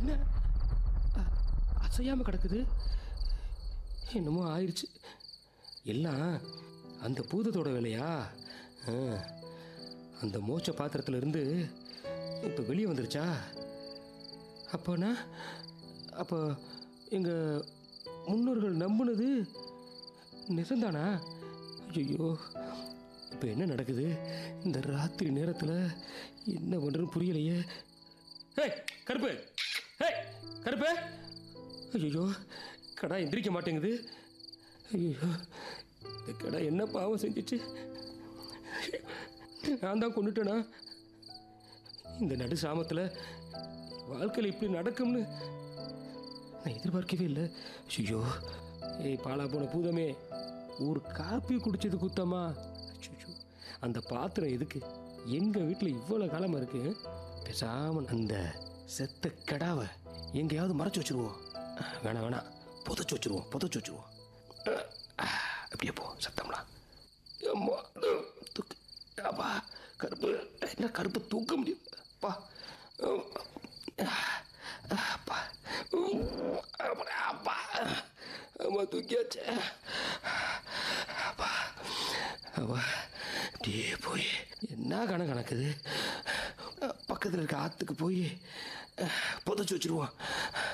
என்ன அ- அசையாம கிடக்குது என்னமோ ஆயிடுச்சு எல்லாம் அந்த பூதத்தோட வேலையா ஆ, அந்த மோட்ச பாத்திரத்துல இருந்து இப்போ வெளியே வந்துருச்சா அப்போனா அப்போ எங்கள் முன்னோர்கள் நம்பினது நிஜம்தானா ஐயோ இப்போ என்ன நடக்குது இந்த ராத்திரி நேரத்தில் என்ன பண்ணுறதுன்னு புரியலையே ஏய் கருப்பு ஏய் கருப்பு ஐயோ கடா எந்திரிக்க மாட்டேங்குது ஐயோ இந்த கடா என்ன பாவம் செஞ்சுச்சு நான் தான் கொண்டுட்டேனா இந்த நடு சாமத்தில் வாழ்க்கையில் இப்படி நடக்கும்னு நான் எதிர்பார்க்கவே இல்லை ஐயோ ஏய் பாலா போன பூதமே ஒரு காப்பி குடிச்சது குத்தமா ஐயோ அந்த பாத்திரம் எதுக்கு எங்க வீட்டில் இவ்வளோ காலமா இருக்கு பேசாம அந்த செத்த கடாவை எங்கேயாவது மறைச்சு வச்சிருவோம் அஹ், வேணாம் வேணாம் புதைச்சு வச்சிருவோம் புதைச்சு வச்சிருவோம் அஹ், அஹ், அப்படியே போ சத்தம்லாம் அம்மா தூக்கு அப்பா கருப்பு என்ன கருப்பு தூக்க முடியும் அப்பா அப்பா அப்பா அப்பா அம்மா தூக்கியாச்சு அப்பா அப்பா அப்படியே போய் என்ன கணக்கு கணக்குது பக்கத்தில் இருக்க ஆற்றுக்கு போய் புதைச்சி வச்சிருவோம்